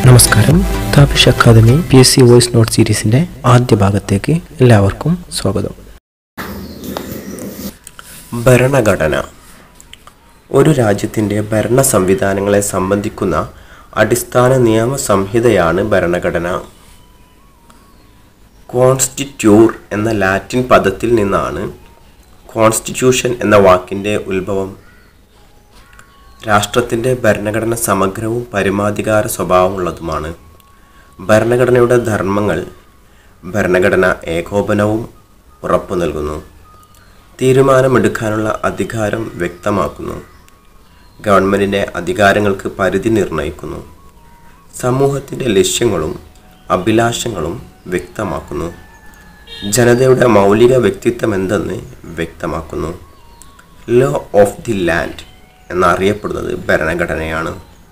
നമസ്കാരം Thapish academy P S C voice note സീരീസിൻ്റെ ആദ്യ ഭാഗത്തേക്ക് എല്ലാവർക്കും സ്വാഗതം ഭരണഘടന ഒരു രാജ്യത്തിൻ്റെ ഭരണ സംവിധാനങ്ങളെ സംബന്ധിക്കുന്ന അടിസ്ഥാന നിയമ സംഹിതയാണ് ഭരണഘടന കോൺസ്റ്റിറ്റ്യൂർ എന്ന ലാറ്റിൻ പദത്തിൽ നിന്നാണ് കോൺസ്റ്റിറ്റ്യൂഷൻ എന്ന വാക്കിൻ്റെ ഉത്ഭവം രാഷ്ട്രത്തിൻ്റെ ഭരണഘടന സമഗ്രവും പരമാധികാര സ്വഭാവമുള്ളതുമാണ് ഭരണഘടനയുടെ ധർമ്മങ്ങൾ ഭരണഘടന ഏകോപനവും ഉറപ്പു നൽകുന്നു തീരുമാനമെടുക്കാനുള്ള അധികാരം വ്യക്തമാക്കുന്നു ഗവൺമെൻറ്റിൻ്റെ അധികാരങ്ങൾക്ക് പരിധി നിർണ്ണയിക്കുന്നു സമൂഹത്തിൻ്റെ ലക്ഷ്യങ്ങളും അഭിലാഷങ്ങളും വ്യക്തമാക്കുന്നു ജനതയുടെ മൗലിക വ്യക്തിത്വം എന്തെന്ന് വ്യക്തമാക്കുന്നു ലോ ഓഫ് ദി ലാൻഡ് എന്നറിയപ്പെടുന്നത് ഭരണഘടനയാണ്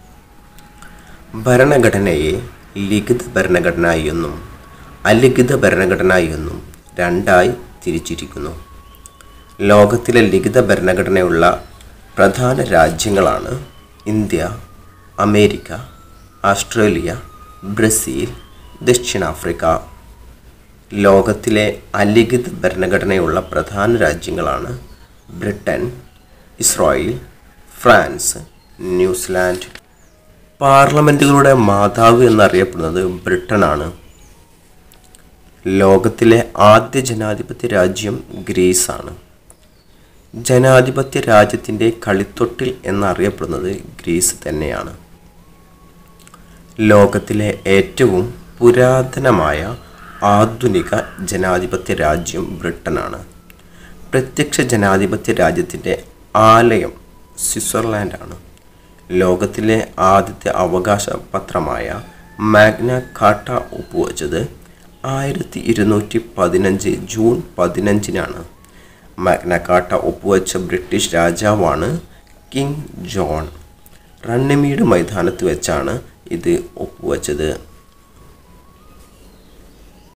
ഭരണഘടനയെ ലിഖിത ഭരണഘടന എന്നും അലിഖിത ഭരണഘടന എന്നും രണ്ടായി തിരിച്ചിരിക്കുന്നു ലോകത്തിലെ ലിഖിത ഭരണഘടനയുള്ള പ്രധാന രാജ്യങ്ങളാണ് ഇന്ത്യ അമേരിക്ക ഓസ്ട്രേലിയ ബ്രസീൽ ദക്ഷിണാഫ്രിക്ക ലോകത്തിലെ അലിഖിത ഭരണഘടനയുള്ള പ്രധാന രാജ്യങ്ങളാണ് ബ്രിട്ടൻ ഇസ്രായേൽ ഫ്രാൻസ് ന്യൂസിലാൻഡ് പാർലമെൻറ്റുകളുടെ മാതാവ് എന്നറിയപ്പെടുന്നത് ബ്രിട്ടനാണ് ലോകത്തിലെ ആദ്യ ജനാധിപത്യ രാജ്യം ഗ്രീസാണ് ജനാധിപത്യ രാജ്യത്തിൻ്റെ കളിത്തൊട്ടിൽ എന്നറിയപ്പെടുന്നത് ഗ്രീസ് തന്നെയാണ് ലോകത്തിലെ ഏറ്റവും പുരാതനമായ ആധുനിക ജനാധിപത്യ രാജ്യം ബ്രിട്ടനാണ് പ്രത്യക്ഷ ജനാധിപത്യ രാജ്യത്തിൻ്റെ ആലയം സ്വിറ്റ്സർലാൻഡാണ് ലോകത്തിലെ ആദ്യത്തെ അവകാശ പത്രമായ മാഗ്ന കാട്ട ഒപ്പുവച്ചത് ആയിരത്തി ഇരുന്നൂറ്റി പതിനഞ്ച് ജൂൺ പതിനഞ്ചിനാണ് മാഗ്ന കാട്ട ഒപ്പുവച്ച ബ്രിട്ടീഷ് രാജാവാണ് കിങ് ജോൺ റണ്ണിമീഡ് മൈതാനത്ത് വെച്ചാണ് ഇത് ഒപ്പുവച്ചത്